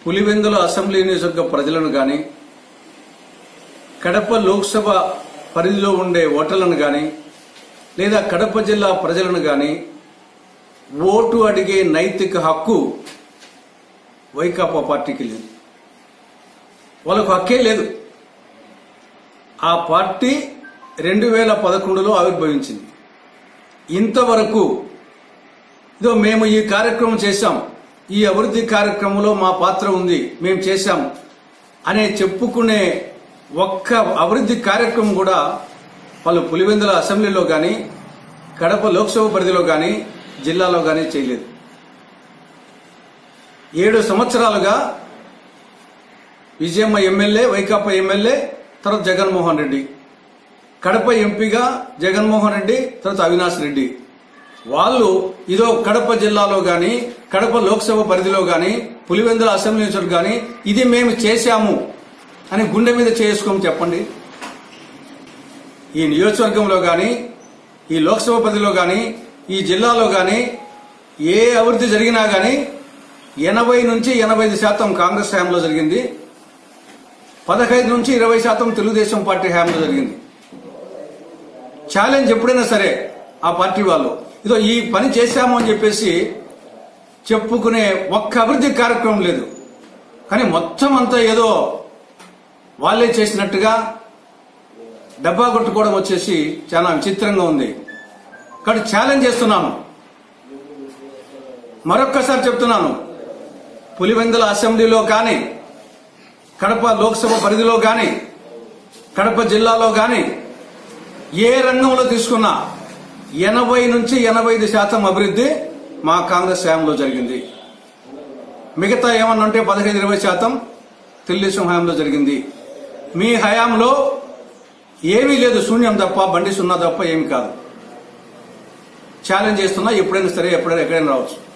Pulivendula assembly నియోజకవర్గ ప్రజలను గాని కడప లోక్సభ పరిధిలో ఉండే ఓటర్లను గాని లేదా కడప జిల్లా ప్రజలను గాని ఓటు అడిగే నైతిక హక్కు వైకాపా పార్టీకి లేదు వాళ్ళకు హక్కే లేదు ఆ పార్టీ రెండు వేల పదకొండులో ఆవిర్భవించింది ఇంతవరకు ఇదో మేము ఈ కార్యక్రమం చేశాం ఈ అభివృద్ధి కార్యక్రమంలో మా పాత్ర ఉంది మేము చేశాం అనే చెప్పుకునే ఒక్క అభివృద్ధి కార్యక్రమం కూడా వాళ్ళు పులివెందుల అసెంబ్లీలో కానీ కడప లోక్సభ పరిధిలో కానీ జిల్లాలో కానీ చేయలేదు ఏడు సంవత్సరాలుగా విజయమ్మ ఎమ్మెల్యే వైకాపా ఎమ్మెల్యే తర్వాత జగన్మోహన్ రెడ్డి కడప ఎంపీగా జగన్మోహన్ రెడ్డి తర్వాత అవినాష్ రెడ్డి వాళ్ళు ఇదో కడప జిల్లాలో గాని కడప లోక్సభ పరిధిలో గాని పులివెందుల అసెంబ్లీ నియోజకవర్గం గాని ఇది మేము చేశాము అని గుండె మీద చేసుకొని చెప్పండి ఈ నియోజకవర్గంలో గాని ఈ లోక్సభ పరిధిలో గాని ఈ జిల్లాలో గాని ఏ అభివృద్ధి జరిగినా గాని ఎనభై నుంచి ఎనభై ఐదు శాతం కాంగ్రెస్ హయాంలో జరిగింది పదహైదు నుంచి ఇరవై శాతం తెలుగుదేశం పార్టీ హయాంలో జరిగింది ఛాలెంజ్ ఎప్పుడైనా సరే ఆ పార్టీ వాళ్ళు ఇదో ఈ పని చేశాము అని చెప్పేసి చెప్పుకునే ఒక్క అభివృద్ధి కార్యక్రమం లేదు కానీ మొత్తం అంతా ఏదో వాళ్ళే చేసినట్టుగా డబ్బా కొట్టుకోవడం వచ్చేసి చాలా విచిత్రంగా ఉంది కాబట్టి ఛాలెంజ్ చేస్తున్నాను మరొక్కసారి చెప్తున్నాను పులివెందుల అసెంబ్లీలో కానీ కడప లోక్సభ పరిధిలో కానీ కడప జిల్లాలో కానీ ఏ రంగంలో తీసుకున్నా ఎనభై నుంచి ఎనభై ఐదు శాతం అభివృద్ధి మా కాంగ్రెస్ హయాంలో జరిగింది మిగతా ఏమన్నా ఉంటే పదహైదు ఇరవై శాతం తెలుగుదేశం హయాంలో జరిగింది మీ హయాంలో ఏమీ లేదు శూన్యం తప్ప బండి సున్నా తప్ప ఏమి కాదు ఛాలెంజ్ చేస్తున్నా ఎప్పుడైనా సరే ఎప్పుడైనా ఎక్కడైనా రావచ్చు